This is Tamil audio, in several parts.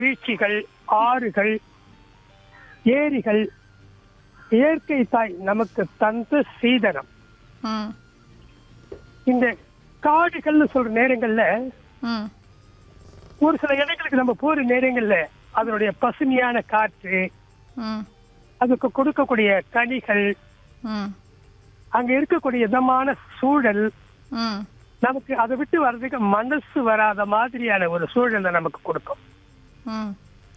வீழ்ச்சிகள் ஆறுகள் ஏரிகள் இயற்கை தாய் நமக்கு தந்த சீதனம் ம் இந்த காடுகள்னு சொல்ற நேரங்கள்ல ம் ஒரு சில இடங்களுக்கு நம்ம போற நேரங்கள்ல அதனுடைய பசுமையான காற்று ம் அதுக்கு கொடுக்கக்கூடிய கனிகள் ம் அங்க இருக்கக்கூடிய இதமான சூழல் ம் நமக்கு அதை விட்டு வர்றதுக்கு மனசு வராத மாதிரியான ஒரு சூழலை நமக்கு கொடுக்கும் ம்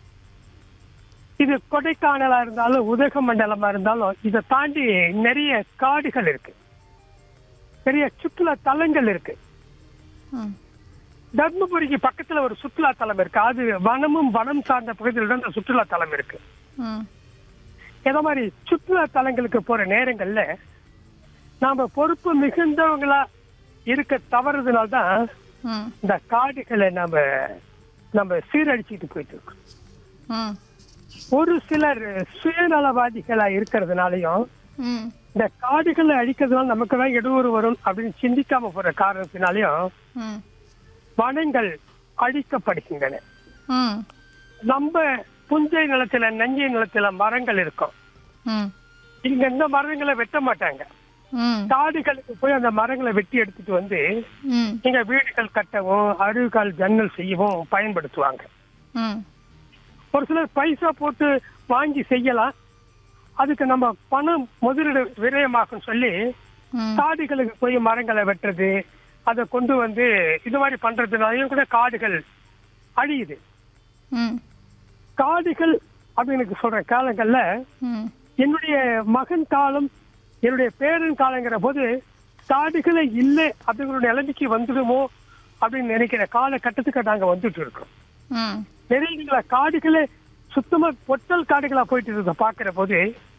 இது கொடைக்கானலா இருந்தாலும் உதகமண்டலமா இருந்தாலும் இதை தாண்டி நிறைய காடுகள் இருக்கு நிறைய சுற்றுலா தலங்கள் இருக்கு ம் தர்மபுரிக்கு பக்கத்துல ஒரு சுற்றுலா தலம் இருக்கு அது வனமும் வனம் சார்ந்த பகுதியில் தான் அந்த சுற்றுலா தலம் இருக்கு ம் இந்த மாதிரி சுற்றுலா தலங்களுக்கு போற நேரங்கள்ல நாம பொறுப்பு மிகுந்தவங்களா இருக்க தவறுதனால தான் ம் இந்த காடுகளை நாம நம்ம சீரழிச்சிட்டு போயிட்டு இருக்கோம் ம் ஒரு சிலர் சுயநலவாதிகளா இருக்கிறதுனாலயும் ம் இந்த காடுகளை அழிக்கிறதுனால நமக்கு தான் இடையூறு வரும் அப்படின்னு சிந்திக்காம போற காரணத்தினாலயும் ம் வனங்கள் அழிக்கப்படுகின்றன ம் நம்ம புஞ்சை நிலத்துல நஞ்சை நிலத்துல மரங்கள் இருக்கும் ம் இங்க இந்த மரங்களை வெட்ட மாட்டாங்க ம் காடுகளுக்கு போய் அந்த மரங்களை வெட்டி எடுத்துட்டு வந்து ம் இங்க வீடுகள் கட்டவும் அருகால் ஜன்னல் செய்யவும் பயன்படுத்துவாங்க ம் ஒரு சிலர் பைசா போட்டு வாங்கி செய்யலாம் அதுக்கு நம்ம பணம் முதலீடு விரயமாகும் சொல்லி ம் காடுகளுக்கு போய் மரங்களை வெட்டுறது அதை கொண்டு வந்து இது மாதிரி பண்றதுனாலயும் கூட காடுகள் அழியுது ம் காடுகள் அப்படின்னு சொல்ற காலங்கள்ல ம் என்னுடைய மகன் காலம் என்னுடைய பேரன் காலங்கிற போது காடுகளே இல்லை அப்படிங்கிற ஒரு நிலைமைக்கு வந்துடுமோ அப்படின்னு நினைக்கிற காலகட்டத்துக்கு நாங்க வந்துட்டு இருக்கோம் ம் நிறைய காடுகளே சுத்தமா பொட்டல் காடுகளா போயிட்டு இருக்க பாக்குற போது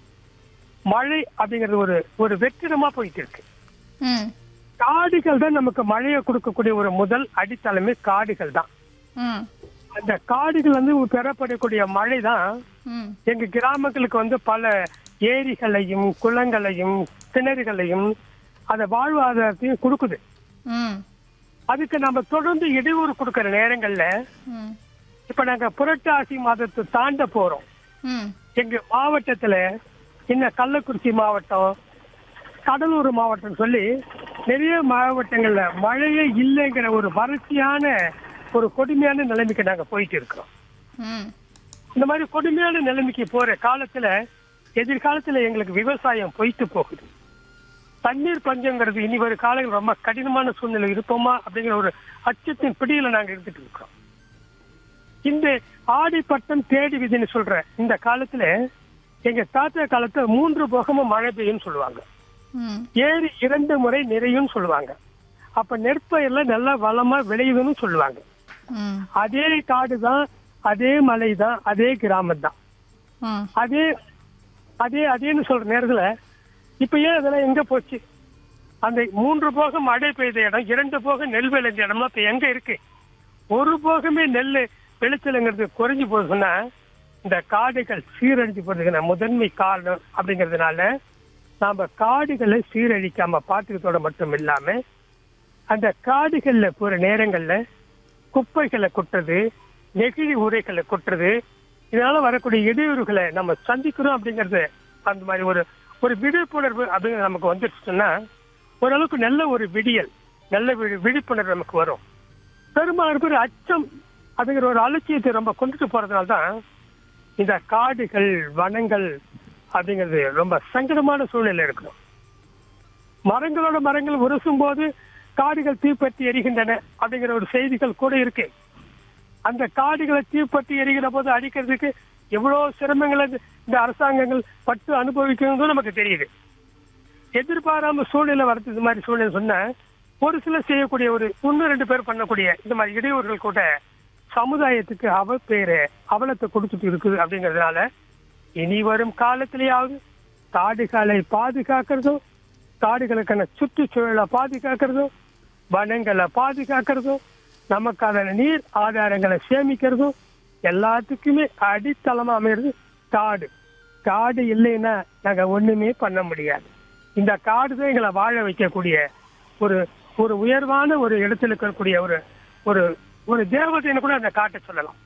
மழை அப்படிங்கிறது ஒரு ஒரு வெற்றிடமா போயிட்டு இருக்கு ம் காடுகள் தான் நமக்கு மழையை கொடுக்கக்கூடிய ஒரு முதல் அடித்தளமே காடுகள் தான் ம் அந்த காடுகள் வந்து பெறப்படக்கூடிய மழை தான் ம் எங்க கிராமங்களுக்கு வந்து பல ஏரிகளையும் குளங்களையும் கிணறுகளையும் அந்த வாழ்வாதாரத்தையும் கொடுக்குது ம் அதுக்கு நம்ம தொடர்ந்து இடையூறு கொடுக்கிற நேரங்கள்ல ம் இப்ப நாங்க புரட்டாசி மாதத்தை தாண்ட போறோம் ம் எங்க மாவட்டத்துல இன்னும் கள்ளக்குறிச்சி மாவட்டம் கடலூர் மாவட்டம் சொல்லி நிறைய மாவட்டங்கள்ல மழையே இல்லைங்கிற ஒரு வறட்சியான ஒரு கொடுமையான நிலைமைக்கு நாங்க போயிட்டு இருக்கிறோம் ம் இந்த மாதிரி கொடுமையான நிலைமைக்கு போற காலத்துல எதிர்காலத்துல எங்களுக்கு விவசாயம் பொய்த்து போகுது தண்ணீர் பஞ்சங்கிறது இனி வரும் காலங்கள் ரொம்ப கடினமான சூழ்நிலை இருப்போமா அப்படிங்கிற ஒரு அச்சத்தின் பிடியில நாங்க இருந்துட்டு இருக்கோம் இந்த ஆடி பட்டம் தேடி விதின்னு சொல்ற இந்த காலத்துல எங்க தாத்தா காலத்துல மூன்று போகமும் மழை பெய்யும்னு சொல்லுவாங்க ம் ஏரி இரண்டு முறை நிறையும் சொல்லுவாங்க அப்ப நெற்பயிர்ல நல்லா வளமா விளையுதுன்னு சொல்லுவாங்க ம் அதே காடு தான் அதே மலை தான் அதே கிராமம் தான் ம் அதே அதே அதேன்னு சொல்ற நேரத்துல இப்ப ஏன் அதெல்லாம் எங்க போச்சு அந்த மூன்று போகம் மழை பெய்த இடம் இரண்டு போகம் நெல் விளைஞ்ச இடம்லாம் இப்ப எங்க இருக்கு ஒரு போகமே நெல் விளைச்சலுங்கிறது குறைஞ்சு போகுதுன்னா இந்த காடுகள் சீரழிஞ்சு போறதுக்கான முதன்மை காரணம் அப்படிங்கிறதுனால நாம காடுகளை சீரழிக்காம பார்த்துக்கிறதோட மட்டும் இல்லாம அந்த காடுகள்ல போற நேரங்கள்ல குப்பைகளை கொட்டுறது நெகிழி உரைகளை கொட்டுறது இதனால வரக்கூடிய இடையூறுகளை நம்ம சந்திக்கிறோம் அப்படிங்கறது அந்த மாதிரி ஒரு ஒரு விழிப்புணர்வு அப்படிங்கிறது நமக்கு வந்துடுச்சுன்னா ஓரளவுக்கு நல்ல ஒரு விடியல் நல்ல விழி- விழிப்புணர்வு நமக்கு வரும் பெரும்பாலும் பேர் அச்சம் அப்படிங்கிற ஒரு அலட்சியத்தை ரொம்ப கொண்டுட்டு போறதுனால தான் இந்த காடுகள் வனங்கள் அப்படிங்கிறது ரொம்ப சங்கடமான சூழ்நிலை இருக்கணும் மரங்களோட மரங்கள் உரசும் போது காடுகள் தீப்பற்றி எரிகின்றன அப்படிங்கிற ஒரு செய்திகள் கூட இருக்கு அந்த காடுகளை தீப்பற்றி எரிகிற போது அடிக்கிறதுக்கு எவ்வளவு சிரமங்களை இந்த- இந்த அரசாங்கங்கள் பட்டு அனுபவிக்கணும் நமக்கு தெரியுது எதிர்பாராம சூழ்நிலை வரது இது மாதிரி சூழ்நிலை சொன்னா ஒரு சிலர் செய்யக்கூடிய ஒரு ஒன்னு ரெண்டு பேர் பண்ணக்கூடிய இந்த மாதிரி இடையூறுகள் கூட சமுதாயத்துக்கு அவ பேரு அவலத்தை கொடுத்துட்டு இருக்குது அப்படிங்கறதுனால இனி வரும் காலத்திலேயாவது காடுகளை பாதுகாக்கிறதும் காடுகளுக்கான சுற்றுச்சூழலை பாதுகாக்கிறதும் வனங்களை பாதுகாக்கிறதும் நமக்கான நீர் ஆதாரங்களை சேமிக்கிறதும் எல்லாத்துக்குமே அடித்தளமா அமைகிறது காடு காடு இல்லைன்னா நாங்க ஒண்ணுமே பண்ண முடியாது இந்த காடு தான் எங்களை வாழ வைக்கக்கூடிய ஒரு ஒரு உயர்வான ஒரு இடத்துல இருக்கக்கூடிய ஒரு ஒரு ஒரு தேவதைன்னு கூட அந்த காட்டை சொல்லலாம்